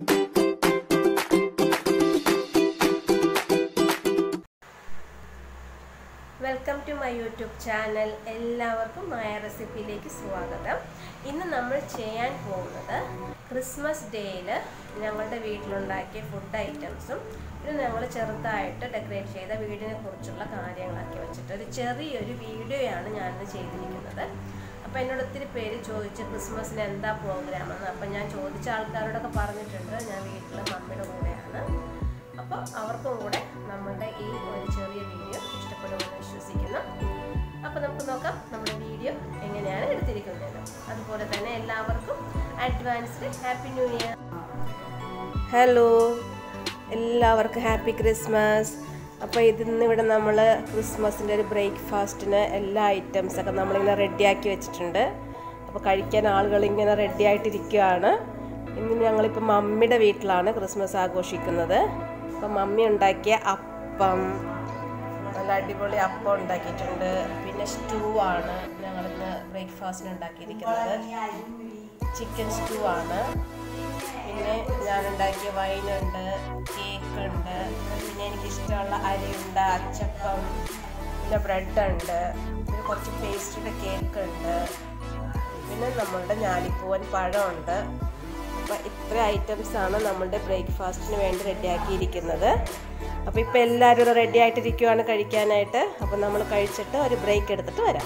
welcome to my YouTube channel എല്ലാവർക്കും മായ റെസിപ്പിയിലേക്ക് സ്വാഗതം ഇന്ന് നമ്മൾ ചെയ്യാൻ പോകുന്നത് ക്രിസ്മസ് ഡേയിൽ ഞങ്ങളുടെ വീട്ടിലുണ്ടാക്കിയ ഫുഡ് ഐറ്റംസും പിന്നെ ഞങ്ങൾ ചെറുതായിട്ട് ഡെക്കറേറ്റ് ചെയ്ത വീടിനെ കുറിച്ചുള്ള കാര്യങ്ങളൊക്കെ വെച്ചിട്ട് ഒരു ചെറിയൊരു വീഡിയോയാണ് ഞാനിന്ന് ചെയ്തിരിക്കുന്നത് അപ്പോൾ എന്നോട് ഒത്തിരി പേര് ചോദിച്ചു ക്രിസ്മസിന് എന്താ പ്രോഗ്രാം എന്ന് അപ്പം ഞാൻ ചോദിച്ച ആൾക്കാരോടൊക്കെ പറഞ്ഞിട്ടുണ്ട് ഞാൻ വീട്ടിൽ മമ്മിയുടെ കൂടെയാണ് അപ്പോൾ അവർക്കും കൂടെ നമ്മളുടെ ഈ ഒരു ചെറിയ വീഡിയോ ഇഷ്ടപ്പെടുമെന്ന് വിശ്വസിക്കുന്നു അപ്പോൾ നമുക്ക് നോക്കാം നമ്മുടെ വീഡിയോ എങ്ങനെയാണ് എടുത്തിരിക്കുന്നത് അതുപോലെ തന്നെ എല്ലാവർക്കും advanced happy new year hello എല്ലാവർക്കും ഹാപ്പി ക്രിസ്മസ് അപ്പോൾ ഇതിന്ന് ഇവിടെ നമ്മൾ ക്രിസ്മസിൻ്റെ ഒരു ബ്രേക്ക്ഫാസ്റ്റിന് എല്ലാ ഐറ്റംസൊക്കെ നമ്മളിങ്ങനെ റെഡിയാക്കി വെച്ചിട്ടുണ്ട് അപ്പോൾ കഴിക്കാൻ ആളുകൾ ഇങ്ങനെ റെഡി ആയിട്ടിരിക്കുകയാണ് ഇന്ന് ഞങ്ങളിപ്പോൾ മമ്മിയുടെ വീട്ടിലാണ് ക്രിസ്മസ് ആഘോഷിക്കുന്നത് അപ്പം മമ്മി ഉണ്ടാക്കിയ അപ്പം നല്ല അടിപൊളി അപ്പം ഉണ്ടാക്കിയിട്ടുണ്ട് പിന്നെ സ്റ്റൂ ആണ് ഞങ്ങളിന്ന് ബ്രേക്ക്ഫാസ്റ്റിന് ഉണ്ടാക്കിയിരിക്കുന്നത് ചിക്കൻ സ്റ്റൂ ആണ് പിന്നെ ഞാൻ ഉണ്ടാക്കിയ വൈനുണ്ട് കേക്ക് ഉണ്ട് പിന്നെ എനിക്കിഷ്ടമുള്ള അരിയുണ്ട അച്ചപ്പം പിന്നെ ബ്രെഡ് ഉണ്ട് പിന്നെ കുറച്ച് പേസ്റ്റിയുടെ കേക്ക് ഉണ്ട് പിന്നെ നമ്മളുടെ ഞാലിപ്പൂവൻ പഴമുണ്ട് അപ്പോൾ ഇത്ര ഐറ്റംസ് ആണ് നമ്മളുടെ ബ്രേക്ക്ഫാസ്റ്റിന് വേണ്ടി റെഡിയാക്കിയിരിക്കുന്നത് അപ്പോൾ ഇപ്പോൾ എല്ലാവരും റെഡി ആയിട്ടിരിക്കുവാണ് കഴിക്കാനായിട്ട് അപ്പോൾ നമ്മൾ കഴിച്ചിട്ട് ഒരു ബ്രേക്ക് എടുത്തിട്ട് വരാം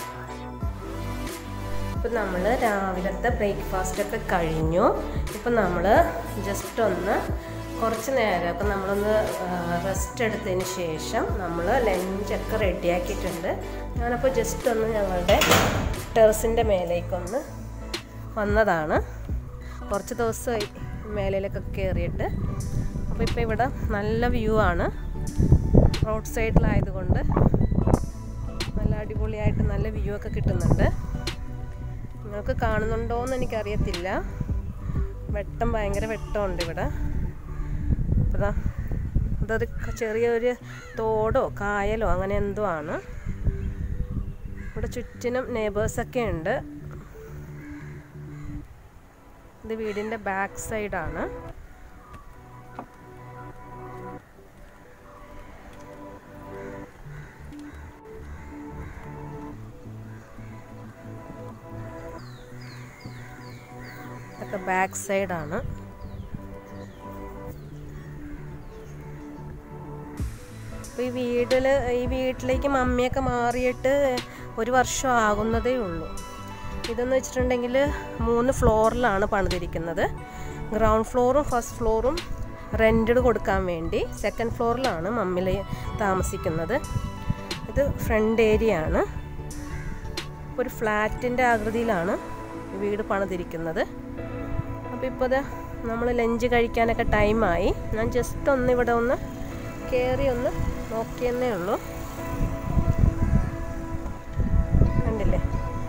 ഇപ്പം നമ്മൾ രാവിലത്തെ ബ്രേക്ക്ഫാസ്റ്റ് ഒക്കെ കഴിഞ്ഞു ഇപ്പം നമ്മൾ ജസ്റ്റ് ഒന്ന് കുറച്ച് നേരമൊക്കെ നമ്മളൊന്ന് റെസ്റ്റ് എടുത്തതിന് ശേഷം നമ്മൾ ലഞ്ചൊക്കെ റെഡിയാക്കിയിട്ടുണ്ട് ഞാനപ്പോൾ ജസ്റ്റ് ഒന്ന് ഞങ്ങളുടെ ടെറസിൻ്റെ മേലേക്കൊന്ന് വന്നതാണ് കുറച്ച് ദിവസമായി മേലയിലൊക്കെ കയറിയിട്ട് അപ്പോൾ ഇപ്പോൾ ഇവിടെ നല്ല വ്യൂ ആണ് റോഡ് സൈഡിലായതുകൊണ്ട് നല്ല അടിപൊളിയായിട്ട് നല്ല വ്യൂ ഒക്കെ കിട്ടുന്നുണ്ട് നിങ്ങൾക്ക് കാണുന്നുണ്ടോ എന്ന് എനിക്കറിയത്തില്ല വെട്ടം ഭയങ്കര വെട്ടമുണ്ട് ഇവിടെ അതാ അതൊരു ചെറിയൊരു തോടോ കായലോ അങ്ങനെ എന്തോ ആണ് ഇവിടെ ചുറ്റിനും നെയ്ബേഴ്സൊക്കെ ഉണ്ട് ഇത് വീടിൻ്റെ ബാക്ക് സൈഡാണ് ഇതൊക്കെ ബാക്ക് സൈഡാണ് അപ്പോൾ ഈ വീട്ടിൽ ഈ വീട്ടിലേക്ക് മമ്മിയൊക്കെ മാറിയിട്ട് ഒരു വർഷം ആകുന്നതേ ഉള്ളൂ ഇതെന്ന് വെച്ചിട്ടുണ്ടെങ്കിൽ മൂന്ന് ഫ്ലോറിലാണ് പണിതിരിക്കുന്നത് ഗ്രൗണ്ട് ഫ്ലോറും ഫസ്റ്റ് ഫ്ലോറും റെൻറ്റഡ് കൊടുക്കാൻ വേണ്ടി സെക്കൻഡ് ഫ്ലോറിലാണ് മമ്മിൽ താമസിക്കുന്നത് ഇത് ഫ്രണ്ട് ഏരിയ ആണ് ഒരു ഫ്ലാറ്റിൻ്റെ ആകൃതിയിലാണ് വീട് പണിതിരിക്കുന്നത് അപ്പോൾ ഇപ്പോൾ ഇത് നമ്മൾ ലഞ്ച് കഴിക്കാനൊക്കെ ടൈമായി ഞാൻ ജസ്റ്റ് ഒന്ന് ഇവിടെ ഒന്ന് കയറി ഒന്ന് നോക്കിയെന്നേ ഉള്ളൂ കണ്ടില്ലേ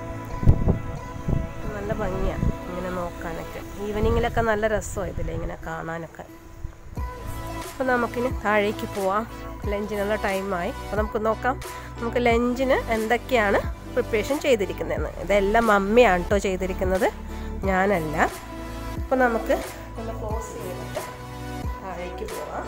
നല്ല ഭംഗിയാണ് ഇങ്ങനെ നോക്കാനൊക്കെ ഈവനിങ്ങിലൊക്കെ നല്ല രസമാണ് ഇതിൽ ഇങ്ങനെ കാണാനൊക്കെ അപ്പോൾ നമുക്കിനി താഴേക്ക് പോവാം ലഞ്ചിനുള്ള ടൈമായി അപ്പോൾ നമുക്ക് നോക്കാം നമുക്ക് ലഞ്ചിന് എന്തൊക്കെയാണ് പ്രിപ്പറേഷൻ ചെയ്തിരിക്കുന്നതെന്ന് ഇതെല്ലാം മമ്മിയാണ് കേട്ടോ ചെയ്തിരിക്കുന്നത് ഞാനല്ല അപ്പോൾ നമുക്ക് ഒന്ന് ക്ലോസ് ചെയ്തിട്ട് താഴേക്ക് പോവാം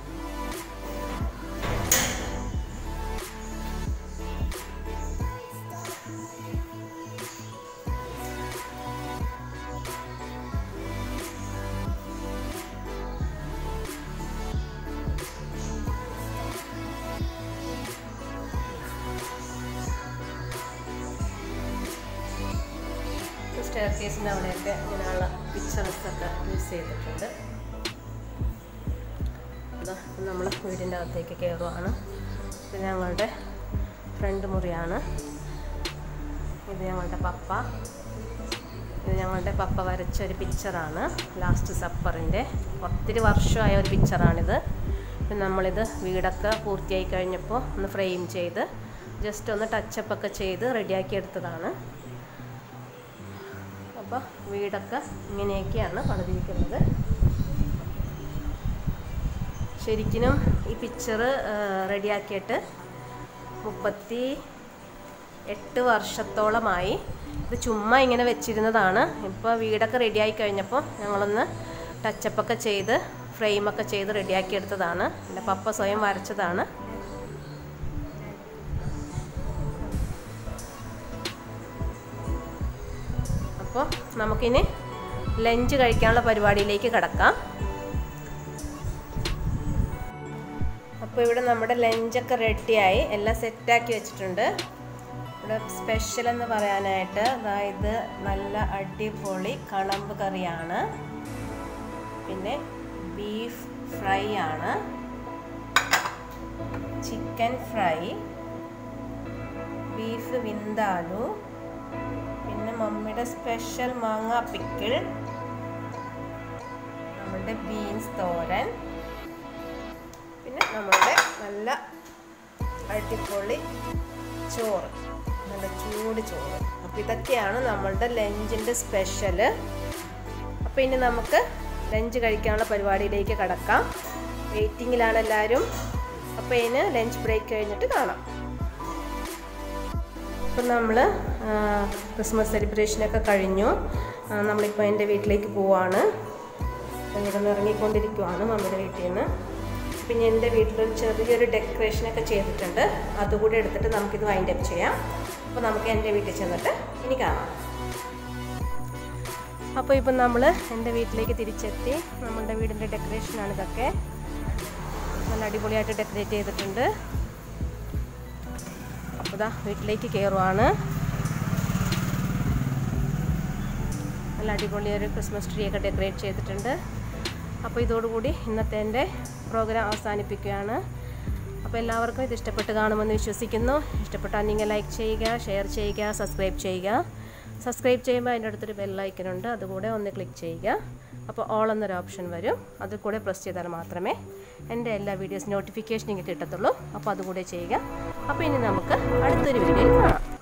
സ്റ്റെയർ കേസിൻ്റെ അവിടെയൊക്കെ ഇങ്ങനെയുള്ള പിക്ചേഴ്സൊക്കെ യൂസ് ചെയ്തിട്ടുണ്ട് നമ്മൾ വീടിൻ്റെ അകത്തേക്ക് കയറുവാണ് ഇത് ഞങ്ങളുടെ ഫ്രണ്ട് മുറിയാണ് ഇത് ഞങ്ങളുടെ പപ്പ ഇത് ഞങ്ങളുടെ പപ്പ വരച്ച ഒരു പിക്ചറാണ് ലാസ്റ്റ് സപ്പറിൻ്റെ ഒത്തിരി വർഷമായ ഒരു പിക്ചറാണിത് നമ്മളിത് വീടൊക്കെ പൂർത്തിയായി കഴിഞ്ഞപ്പോൾ ഒന്ന് ഫ്രെയിം ചെയ്ത് ജസ്റ്റ് ഒന്ന് ടച്ചപ്പ് ഒക്കെ ചെയ്ത് റെഡിയാക്കി എടുത്തതാണ് അപ്പോൾ വീടൊക്കെ ഇങ്ങനെയൊക്കെയാണ് പണിതിരിക്കുന്നത് ശരിക്കും ഈ പിക്ചർ റെഡിയാക്കിയിട്ട് മുപ്പത്തി എട്ട് വർഷത്തോളമായി ഇത് ചുമ്മാ ഇങ്ങനെ വെച്ചിരുന്നതാണ് ഇപ്പോൾ വീടൊക്കെ റെഡിയായി കഴിഞ്ഞപ്പോൾ ഞങ്ങളൊന്ന് ടച്ചപ്പൊക്കെ ചെയ്ത് ഫ്രെയിമൊക്കെ ചെയ്ത് റെഡിയാക്കി എടുത്തതാണ് എൻ്റെ പപ്പ സ്വയം വരച്ചതാണ് അപ്പോൾ നമുക്കിനി ലഞ്ച് കഴിക്കാനുള്ള പരിപാടിയിലേക്ക് കിടക്കാം അപ്പോൾ ഇവിടെ നമ്മുടെ ലഞ്ചൊക്കെ റെഡിയായി എല്ലാം സെറ്റാക്കി വെച്ചിട്ടുണ്ട് ഇവിടെ സ്പെഷ്യൽ എന്ന് പറയാനായിട്ട് അതായത് നല്ല അടിപൊളി കണമ്പ് കറിയാണ് പിന്നെ ബീഫ് ഫ്രൈ ആണ് ചിക്കൻ ഫ്രൈ ബീഫ് വിന്താലു പിന്നെ മമ്മിയുടെ സ്പെഷ്യൽ മാങ്ങ പിക്കിൾ നമ്മളുടെ ബീൻസ് തോരൻ പിന്നെ നമ്മളുടെ നല്ല അടിപൊളി ചോറ് നല്ല ചൂട് ചോറ് അപ്പോൾ ഇതൊക്കെയാണ് നമ്മളുടെ ലഞ്ചിൻ്റെ സ്പെഷ്യൽ അപ്പോൾ ഇനി നമുക്ക് ലഞ്ച് കഴിക്കാനുള്ള പരിപാടിയിലേക്ക് കടക്കാം വെയിറ്റിങ്ങിലാണ് എല്ലാവരും അപ്പോൾ ഇതിന് ലഞ്ച് ബ്രേക്ക് കഴിഞ്ഞിട്ട് കാണാം ഇപ്പം നമ്മൾ ക്രിസ്മസ് സെലിബ്രേഷനൊക്കെ കഴിഞ്ഞു നമ്മളിപ്പോൾ എൻ്റെ വീട്ടിലേക്ക് പോവാണ് ഇവിടെ നിന്ന് ഇറങ്ങിക്കൊണ്ടിരിക്കുവാണ് മമ്മിയുടെ വീട്ടിൽ നിന്ന് പിന്നെ എൻ്റെ വീട്ടിലൊരു ചെറിയൊരു ഡെക്കറേഷനൊക്കെ ചെയ്തിട്ടുണ്ട് അതുകൂടി എടുത്തിട്ട് നമുക്കിത് വൈൻഡ് അപ്പ് ചെയ്യാം അപ്പോൾ നമുക്ക് എൻ്റെ വീട്ടിൽ ചെന്നിട്ട് ഇനി കാണാം അപ്പോൾ ഇപ്പം നമ്മൾ എൻ്റെ വീട്ടിലേക്ക് തിരിച്ചെത്തി നമ്മളുടെ വീടിൻ്റെ ഡെക്കറേഷനാണ് ഇതൊക്കെ നല്ല അടിപൊളിയായിട്ട് ഡെക്കറേറ്റ് ചെയ്തിട്ടുണ്ട് അപ്പോൾ ഇതാ വീട്ടിലേക്ക് കയറുവാണ് നല്ല അടിപൊളി ഒരു ക്രിസ്മസ് ട്രീ ഒക്കെ ഡെക്കറേറ്റ് ചെയ്തിട്ടുണ്ട് അപ്പോൾ ഇതോടുകൂടി ഇന്നത്തെ എൻ്റെ പ്രോഗ്രാം അവസാനിപ്പിക്കുകയാണ് അപ്പോൾ എല്ലാവർക്കും ഇത് ഇഷ്ടപ്പെട്ട് കാണുമെന്ന് വിശ്വസിക്കുന്നു ഇഷ്ടപ്പെട്ടാൽ നിങ്ങൾ ലൈക്ക് ചെയ്യുക ഷെയർ ചെയ്യുക സബ്സ്ക്രൈബ് ചെയ്യുക സബ്സ്ക്രൈബ് ചെയ്യുമ്പോൾ അതിൻ്റെ അടുത്തൊരു ബെല്ലൈക്കനുണ്ട് അതുകൂടെ ഒന്ന് ക്ലിക്ക് ചെയ്യുക അപ്പോൾ ഓൾ എന്നൊരു ഓപ്ഷൻ വരും അതിൽ കൂടെ പ്രസ് ചെയ്താൽ മാത്രമേ എൻ്റെ എല്ലാ വീഡിയോസ് നോട്ടിഫിക്കേഷൻ നിങ്ങൾക്ക് കിട്ടത്തുള്ളൂ അപ്പോൾ അതുകൂടെ ചെയ്യുക അപ്പോൾ ഇനി നമുക്ക് അടുത്തൊരു വീഡിയോയിൽ കാണാം